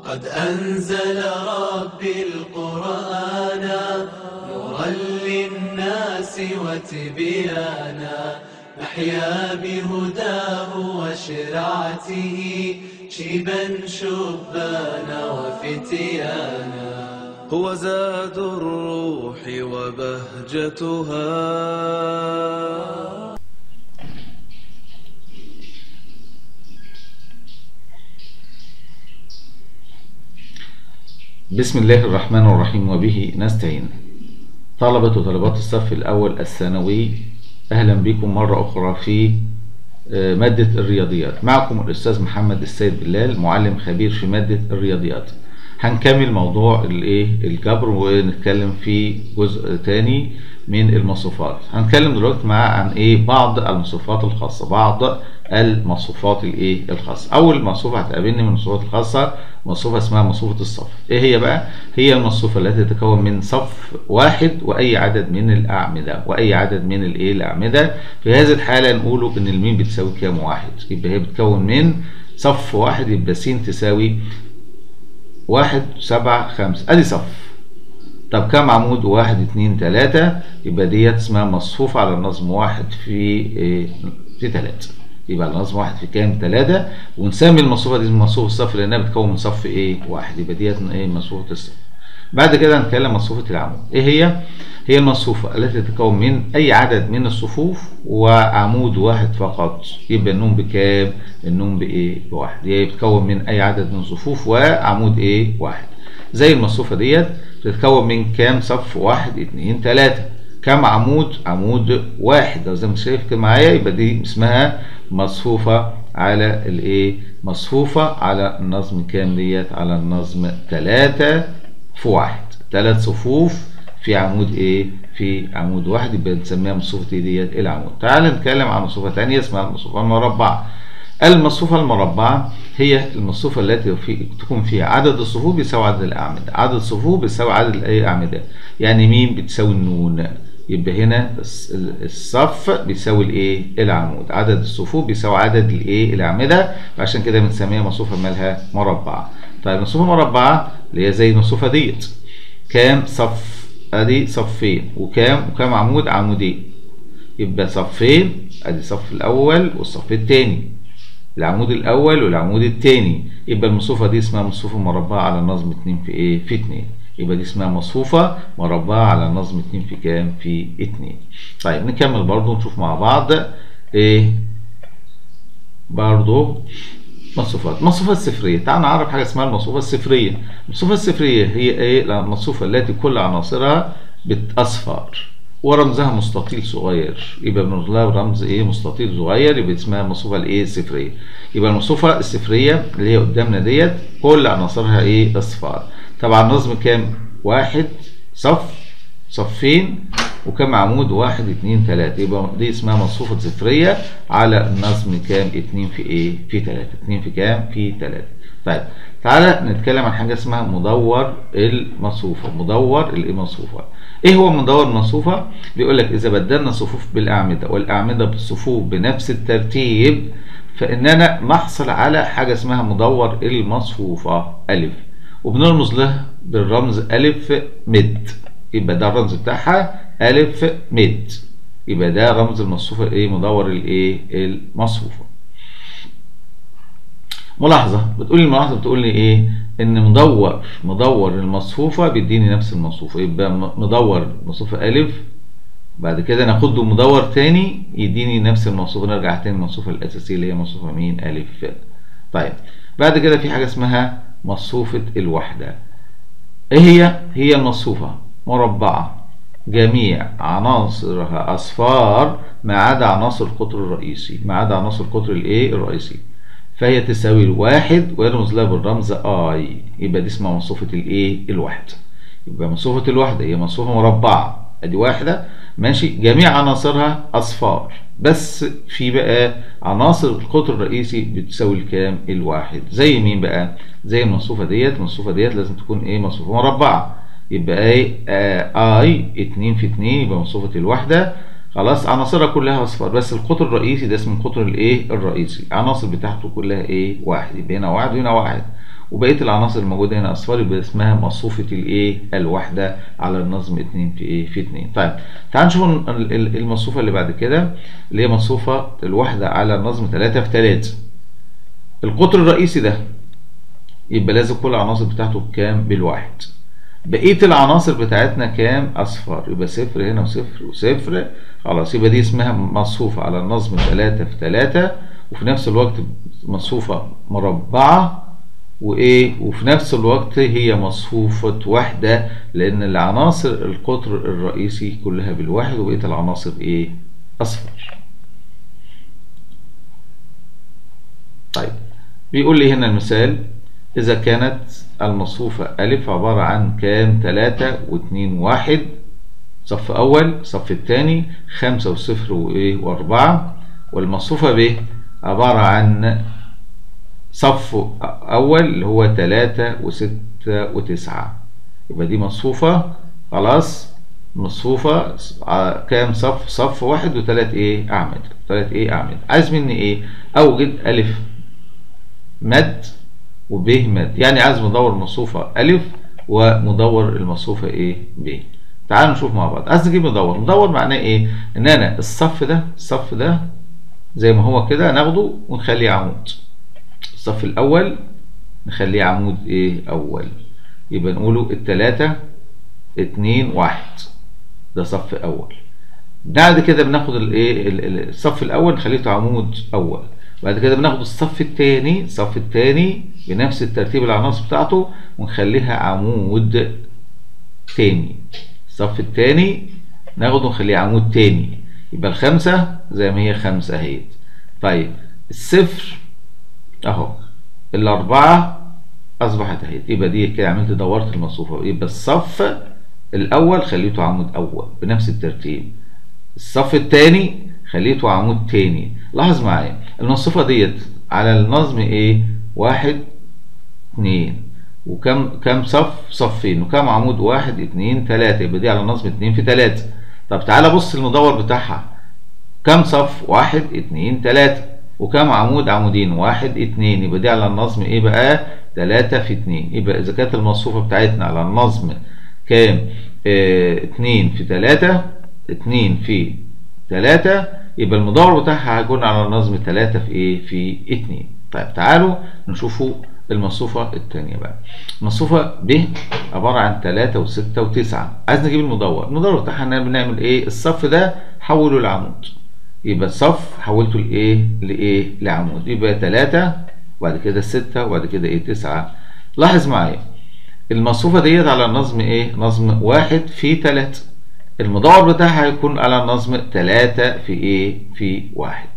قد أنزل ربي القرآن نورا للناس وتبيانا نحيا بهداه وشرعته شيبا شبانا وفتيانا هو زاد الروح وبهجتها بسم الله الرحمن الرحيم وبه نستعين طلبة وطالبات الصف الأول الثانوي أهلا بكم مرة أخرى في آه، مادة الرياضيات معكم الأستاذ محمد السيد بلال معلم خبير في مادة الرياضيات هنكمل موضوع الايه الجبر ونتكلم في جزء تاني من المصفوفات هنتكلم دلوقتي مع عن ايه بعض المصفوفات الخاصة بعض المصفوفات الايه الخاصة اول مصفوفة هتقابلني من المصفوفات الخاصة مصفوفة اسمها مصفوفة الصف ايه هي بقى هي المصفوفة التي تتكون من صف واحد واي عدد من الاعمدة واي عدد من الايه الاعمدة في هذه الحالة نقوله ان الميم بتساوي كام واحد يبقى هي بتكون من صف واحد يبقى س تساوي واحد سبعة خمسة ادي صف طب كم عمود واحد اتنين تلاتة يبقى ديت اسمها مصفوفة على النظم واحد في إيه في تلاتة يبقى النظم واحد في كام تلاتة ونسمي المصفوفة دي مصفوفة الصف لأنها بتكون من صف ايه واحد يبقى ديت ايه مصفوفة الصف بعد كده هنتكلم مصفوفة العمود ايه هي؟ هي المصفوفة التي تتكون من أي عدد من الصفوف وعمود واحد فقط يبقى النون بكام؟ النون بإيه؟ بواحد هي بتتكون من أي عدد من الصفوف وعمود إيه؟ واحد زي المصفوفة ديت بتتكون من كام صف؟ واحد اتنين تلاتة كم عمود؟ عمود واحد لو زي ما شايف كده معايا يبقى دي اسمها مصفوفة على الايه؟ مصفوفة على النظم كام ديت؟ على النظم تلاتة في واحد تلات صفوف في عمود ايه في عمود واحد يبقى نسميها مصفوفة ايه ديت العمود تعال نتكلم عن مصفوفة تانية اسمها المصفوفة المربعة المصفوفة المربعة هي المصفوفة التي في تكون فيها عدد الصفوف بيساوي عدد الأعمدة عدد الصفوف بيساوي عدد الأعمدة يعني مين بتساوي النون يبقى هنا الصف بيساوي الايه العمود عدد الصفوف بيساوي عدد الايه الاعمده عشان كده بنسميها مصفوفه مالها مربعه طيب مصفوفه مربعه اللي هي زي المصفوفه ديت كام صف ادي صفين وكام وكام عمود عمودين يبقى صفين ادي الصف الاول والصف الثاني العمود الاول والعمود الثاني يبقى المصفوفه دي اسمها مصفوفه مربعه على النظم 2 في ايه في 2 يبقى دي اسمها مصفوفة مربعة على النظم 2 في كام؟ في 2. طيب نكمل برضو نشوف مع بعض ايه برضو مصفوفات المصفوفة الصفرية تعال نعرف حاجة اسمها المصفوفة الصفرية المصفوفة الصفرية هي ايه المصفوفة التي كل عناصرها بأصفار ورمزها مستطيل صغير يبقى بنقول لها رمز ايه مستطيل صغير يبقى اسمها المصفوفة الايه الصفرية يبقى المصفوفة الصفرية اللي هي قدامنا ديت كل عناصرها ايه اصفار طبعا نظم كام واحد صف صفين وكم عمود واحد اتنين تلاتة يبقى دي اسمها مصفوفة صفرية على النظم كام اتنين في ايه في تلاتة اتنين في كام في تلاتة طيب تعالى نتكلم عن حاجة اسمها مدور المصفوفة مدور المصفوفة ايه هو مدور المصفوفة بيقول لك اذا بدلنا صفوف بالاعمدة والاعمدة بالصفوف بنفس الترتيب فاننا نحصل على حاجة اسمها مدور المصفوفة الف وبنرمز له بالرمز ألف مد يبقى ده الرمز بتاعها ألف مد يبقى ده رمز المصفوفة ايه مدور الايه المصفوفة ملاحظة بتقول لي الملاحظة بتقول لي ايه ان مدور مدور المصفوفة بيديني نفس المصفوفة يبقى مدور مصفوفة ألف بعد كده ناخد له مدور تاني يديني نفس المصفوفة نرجع تاني المصفوفة الأساسية اللي هي مصفوفة مين ألف طيب بعد كده في حاجة اسمها مصفوفة الوحدة ايه هي؟ هي المصفوفة مربعة جميع عناصرها أصفار ما عدا عناصر القطر الرئيسي ما عدا عناصر القطر الايه الرئيسي فهي تساوي الواحد ويرمز لها بالرمز اي يبقى دي اسمها مصفوفة الايه الوحدة يبقى مصفوفة الوحدة هي مصفوفة مربعة ادي واحدة ماشي جميع عناصرها اصفار بس في بقى عناصر القطر الرئيسي بتساوي الكام الواحد زي مين بقى زي المصفوفه ديت المصفوفه ديت لازم تكون ايه مصفوفه مربعه يبقى ايه آه اي 2 في 2 يبقى مصفوفه الوحده خلاص عناصرها كلها اصفار بس القطر الرئيسي ده اسمه القطر الايه الرئيسي العناصر بتاعته كلها ايه واحد يبقى هنا واحد وهنا واحد وبقيه العناصر الموجوده هنا اصفار يبقى اسمها مصفوفه الايه الوحده على النظم 2 في ايه في 2 طيب تعال نشوف ال- ال- المصفوفه اللي بعد كده اللي هي مصفوفه الوحده على النظم 3 في 3 القطر الرئيسي ده يبقى لازم كل العناصر بتاعته بكام بالواحد بقيه العناصر بتاعتنا كام اصفار يبقى صفر هنا وصفر وصفر خلاص يبقى دي اسمها مصفوفه على النظم 3 في 3 وفي نفس الوقت مصفوفه مربعه وايه وفي نفس الوقت هي مصفوفه وحده لان العناصر القطر الرئيسي كلها بالواحد وبقيه العناصر ايه اصفر طيب بيقول لي هنا المثال إذا كانت المصفوفة ألف عبارة عن كام تلاتة واتنين واحد صف أول صف التاني خمسة وصفر وإيه وأربعة والمصفوفة ب عبارة عن صف أول اللي هو تلاتة وستة وتسعة يبقى دي مصفوفة خلاص مصفوفة ع- كام صف صف واحد وتلات إيه أعمدة تلات إيه أعمدة عايز مني إيه أوجد ألف مد وب مد يعني عايز مدور مصفوفة ألف ومدور المصفوفة إيه ب تعالوا نشوف مع بعض عايز نجيب مدور مدور معناه إيه إن أنا الصف ده الصف ده زي ما هو كده ناخده ونخليه عمود الصف الأول نخليه عمود إيه أول يبقى نقوله التلاتة اتنين واحد ده صف أول بعد كده بناخد الايه ال- ال- الصف الاول نخليه عمود اول بعد كده بناخد الصف الثاني الصف الثاني بنفس الترتيب العناصر بتاعته ونخليها عمود تاني الصف الثاني ناخده ونخليه عمود تاني يبقى الخمسة زي ما هي خمسة اهيت طيب الصفر اهو الأربعة أصبحت اهيت يبقى دي كده عملت دورت المصفوفة يبقى الصف الأول خليته عمود أول بنفس الترتيب الصف الثاني خليته عمود تاني لاحظ معايا المصفوفة ديت على النظم ايه واحد اتنين وكم كم صف صفين وكم عمود واحد اتنين تلاتة يبقى دي على النظم اتنين في تلاتة طب تعالى بص المدور بتاعها كم صف واحد اتنين تلاتة وكم عمود عمودين واحد اتنين يبقى دي على النظم ايه بقى تلاتة في اتنين يبقى اذا كانت المصفوفة بتاعتنا على النظم كام اه اتنين في تلاتة اتنين في تلاتة يبقى المدور بتاعها هيكون على النظم تلاتة في ايه في اتنين طيب تعالوا نشوفوا المصفوفة التانية بقى المصفوفة ب عبارة عن تلاتة وستة وتسعة عايز نجيب المدور المدور بتاعها بنعمل ايه الصف ده حوله لعمود يبقى الصف حولته لايه لايه لعمود يبقى تلاتة وبعد كده ستة وبعد كده ايه تسعة لاحظ معايا المصفوفة ديت على النظم ايه نظم واحد في تلاتة المدور بتاعها هيكون على النظم تلاتة في ايه في واحد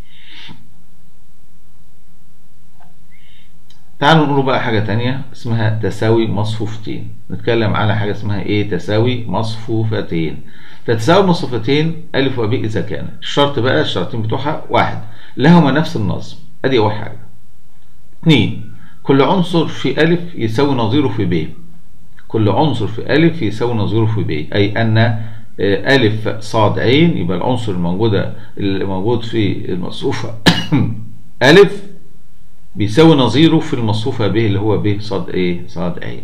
تعالوا نقول بقى حاجة تانية اسمها تساوي مصفوفتين نتكلم على حاجة اسمها ايه تساوي مصفوفتين تتساوي مصفوفتين ألف وب إذا كان الشرط بقى الشرطين بتوعها واحد لهما نفس النظم ادي أول حاجة اتنين كل عنصر في ألف يساوي نظيره في ب كل عنصر في ألف يساوي نظيره في ب أي أن ألف صاد عين يبقى العنصر الموجودة اللي موجود في المصفوفة ألف بيساوي نظيره في المصفوفة ب اللي هو ب صاد ايه صاد عين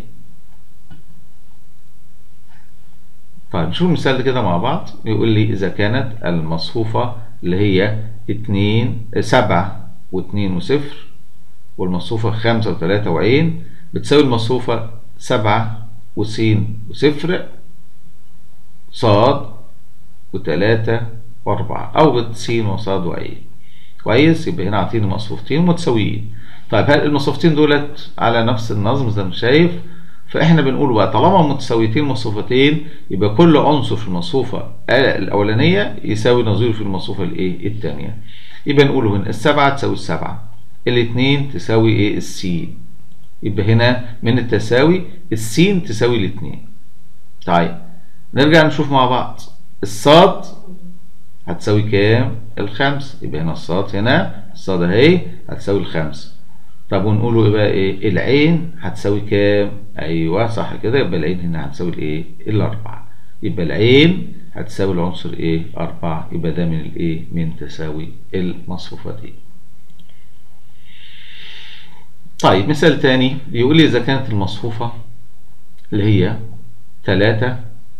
طيب نشوف المثال ده كده مع بعض يقول لي إذا كانت المصفوفة اللي هي اتنين سبعة واتنين وصفر والمصفوفة خمسة وتلاتة وعين بتساوي المصفوفة سبعة وسين وصفر صاد وتلاتة وأربعة أو بسين وصاد وعين كويس يبقى هنا عاطيني مصفوفتين متساويين طيب هل المصفوفتين دولت على نفس النظم زي ما شايف فاحنا بنقول بقى طالما متساويتين مصفوفتين يبقى كل عنصر في المصفوفة الأولانية يساوي نظيره في المصفوفة الإيه الثانية يبقى نقول هنا السبعة تساوي السبعة الاثنين تساوي إيه السين يبقى هنا من التساوي السين تساوي الاثنين طيب نرجع نشوف مع بعض الصاد هتساوي كام الخمس يبقى هنا الصاد هنا الصاد اهي هتساوي الخمس طب ونقوله بقى ايه العين هتساوي كام ايوه صح كده يبقى العين هنا هتساوي الايه الاربعه يبقى العين هتساوي العنصر ايه أربعة يبقى ده من الايه من تساوي المصفوفتين طيب مثال تاني يقول لي إذا كانت المصفوفة اللي هي تلاتة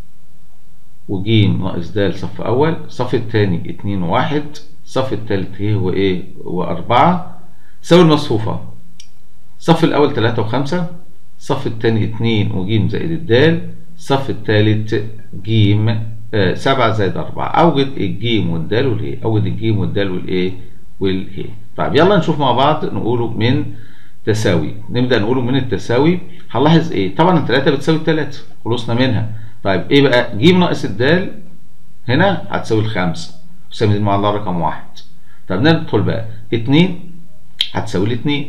وجيم ناقص د صف أول الصف التاني اتنين وواحد الصف التالت ايه وإيه وأربعة تساوي المصفوفة الصف الأول تلاتة وخمسة الصف التاني اتنين وجيم زائد الدال الصف التالت جيم آه سبعة زائد أربعة أوجد الجيم والدال والهي أوجد الجيم والدال والإيه والهي طيب يلا نشوف مع بعض نقوله من تساوي نبدأ نقوله من التساوي هنلاحظ إيه طبعا التلاتة بتساوي التلاتة خلصنا منها طيب إيه بقى جيم ناقص الدال هنا هتساوي الخمسة وسمي مع الله رقم واحد طب ندخل بقى اتنين هتساوي الاتنين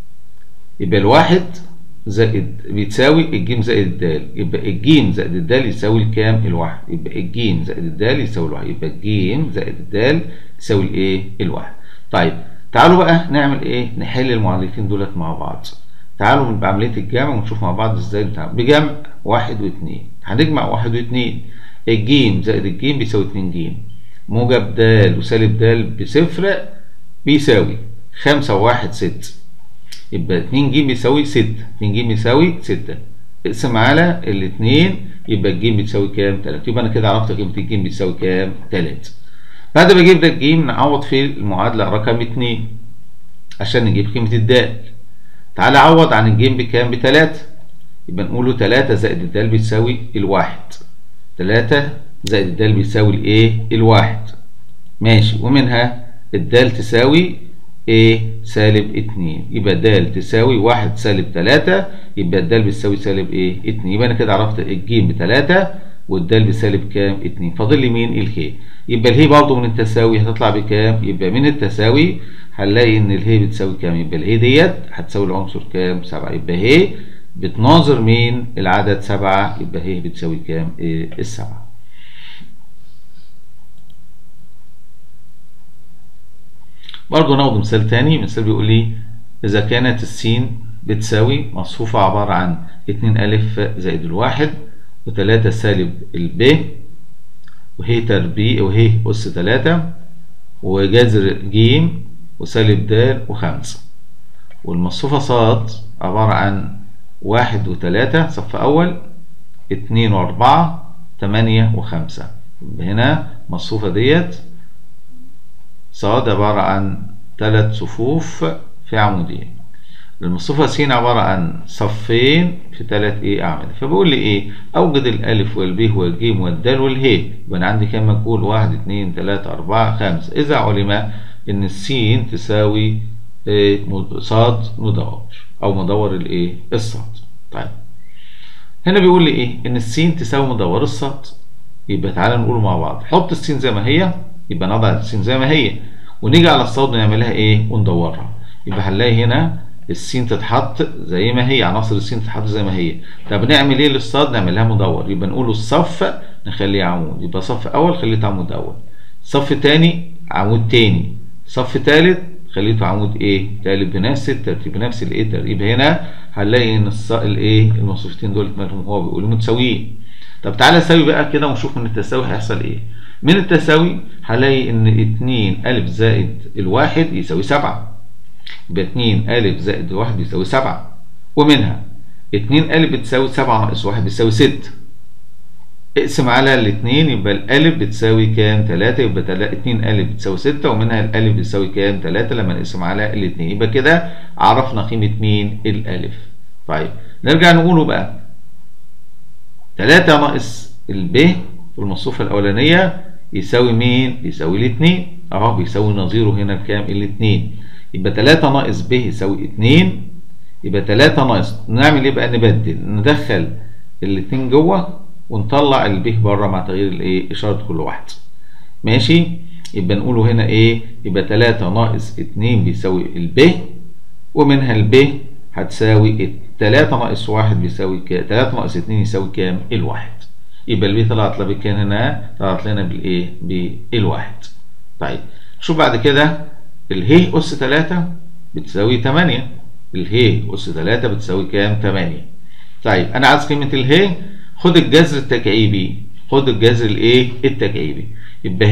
يبقى الواحد زائد بتساوي الجيم زائد الدال يبقى الجيم زائد الدال يساوي الكام الواحد يبقى الجيم زائد الدال يساوي الواحد يبقى الجيم زائد الدال يساوي الايه الواحد طيب تعالوا بقى نعمل ايه نحل المعادلتين دولت مع بعض تعالوا بعمليه الجمع ونشوف مع بعض ازاي بتعمل بجمع واحد واثنين هنجمع واحد واثنين الجيم زائد الجيم بيساوي اتنين جيم موجب د وسالب د بصفر بيساوي خمسة وواحد ستة يبقى 2 ج بيساوي 6 2 ج بيساوي 6 اقسم على الاثنين يبقى الج بتساوي كام 3 يبقى انا كده عرفت قيمه الج بتساوي كام 3 بعد ما اجيب ده الج نعوض في المعادله رقم 2 عشان نجيب قيمه الدال تعالى عوض عن الج بكام ب 3 يبقى نقوله 3 زائد الدال بتساوي الواحد 3 زائد الدال بيساوي الايه الواحد ماشي ومنها الدال تساوي ايه سالب اتنين يبقى د تساوي واحد سالب تلاتة يبقى الد بتساوي سالب ايه اتنين يبقى انا كده عرفت الجيم بتلاتة والدال بسالب كام اتنين فاضل لي مين الهي يبقى الهي برضه من التساوي هتطلع بكام يبقى من التساوي هنلاقي ان الهي بتساوي كام يبقى الهي ديت هتساوي العنصر كام سبعة يبقى هي بتناظر مين العدد سبعة يبقى هي بتساوي كام إيه السبعة برضه ناخد مثال تاني مثال بيقول لي إذا كانت السين بتساوي مصفوفة عبارة عن اتنين ألف زائد الواحد وتلاتة سالب الب وهي تربيع وهي أس تلاتة وجذر ج وسالب د وخمسة والمصفوفة صاد عبارة عن واحد وتلاتة صف أول اتنين وأربعة تمانية وخمسة هنا مصفوفة ديت صاد عبارة عن ثلاث صفوف في عمودين المصفوفة س عبارة عن صفين في ثلاث ايه أعمدة فبقول لي ايه أوجد الألف والب والجيم والدال والهي يبقى أنا عندي كام مجهول واحد اتنين تلاتة أربعة خمسة إذا علم إن السين تساوي إيه صاد مدور أو مدور الايه الصاد طيب هنا بيقول لي ايه إن السين تساوي مدور الصاد يبقى تعالى نقول مع بعض حط السين زي ما هي يبقى نضع السين زي ما هي ونيجي على الصاد نعملها ايه وندورها يبقى هنلاقي هنا السين تتحط زي ما هي عناصر السين تتحط زي ما هي طب نعمل ايه للصاد نعملها مدور يبقى نقول الصف نخليه عمود يبقى صف اول خليته عمود اول صف تاني عمود تاني صف تالت خليته عمود ايه تالت بنفس الترتيب بنفس الايه ترتيب هنا هنلاقي ان الايه المصفوفتين دول مالهم هو بيقولوا متساويين طب تعالى نساوي بقى كده ونشوف من التساوي هيحصل ايه من التساوي هلاقي ان 2 ألف زائد الواحد يساوي 7 يبقى 2 ألف زائد الواحد يساوي 7 ومنها 2 ألف بتساوي 7 ناقص 1 بتساوي 6 اقسم على الاثنين يبقى الألف بتساوي كام 3 يبقى 2 ألف بتساوي 6 ومنها الألف بتساوي كام 3 لما نقسم على الاثنين يبقى كده عرفنا قيمة مين الألف طيب نرجع نقوله بقى 3 ناقص الب في المصفوفة الأولانية يساوي مين؟ يساوي الاثنين اهو بيساوي نظيره هنا بكام؟ الاثنين يبقى 3 ناقص ب يساوي 2 يبقى 3 ناقص نعمل ايه بقى؟ نبدل ندخل الاثنين جوه ونطلع الب بره مع تغيير الايه؟ اشاره كل واحد ماشي؟ يبقى نقوله هنا ايه؟ يبقى 3 ناقص 2 بيساوي الب ومنها الب هتساوي 3 ناقص 1 بيساوي كام؟ 3 ناقص 2 يساوي كام؟ الواحد يبقى البي طلعت لنا بكام هنا طلعت لنا بالايه بالواحد طيب شوف بعد كده الهي اس 3 بتساوي 8 الهي اس 3 بتساوي كام 8 طيب انا عايز قيمه الهي خد الجذر التكعيبي خد الجذر الايه التكعيبي يبقى هي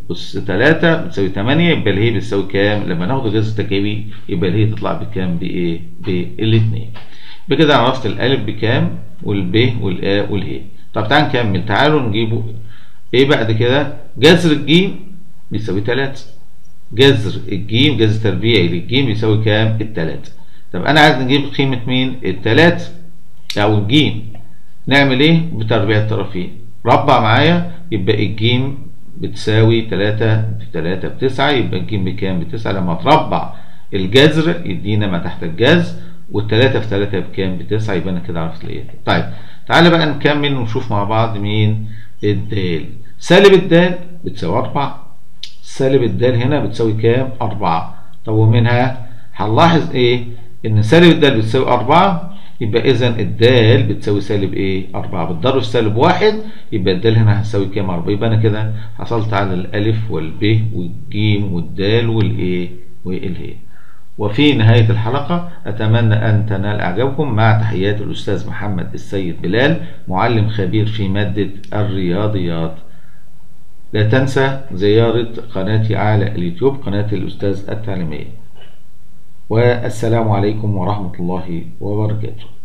أس 3 بتساوي 8 يبقى الهي بتساوي كام؟ لما ناخد الجذر التكعيبي يبقى الهي تطلع بكام؟ بإيه؟ بالاثنين. بكده عرفت الألف بكام والب والآ والهي. طب تعال نكمل تعالوا نجيبوا إيه بعد كده؟ جذر الجيم بيساوي 3 جذر الجيم جذر تربيعي للجيم بيساوي كام؟ التلاتة. طب أنا عايز نجيب قيمة مين؟ التلاتة أو الجيم. نعمل إيه؟ بتربيع الطرفين. ربع معايا يبقى الجيم بتساوي تلاتة في تلاتة بتسعة يبقى الجيم بكام؟ بتسعة لما تربع الجذر يدينا ما تحت الجذر والتلاتة في تلاتة بكام؟ بتسعة يبقى أنا كده عرفت الإيه. طيب تعالى بقى نكمل ونشوف مع بعض مين؟ الدال. سالب الدال بتساوي أربعة. سالب الدال هنا بتساوي كام؟ أربعة. طب ومنها هنلاحظ إيه؟ إن سالب الدال بتساوي أربعة يبقى إذا الدال بتساوي سالب إيه؟ أربعة بتضرب في سالب واحد يبقى الدال هنا هتساوي كام؟ أربعة يبقى أنا كده حصلت على الألف والب والجيم والدال والإيه؟ والهي. وفي نهاية الحلقة أتمنى أن تنال إعجابكم مع تحيات الأستاذ محمد السيد بلال معلم خبير في مادة الرياضيات. لا تنسى زيارة قناتي على اليوتيوب قناة الأستاذ التعليمية والسلام عليكم ورحمة الله وبركاته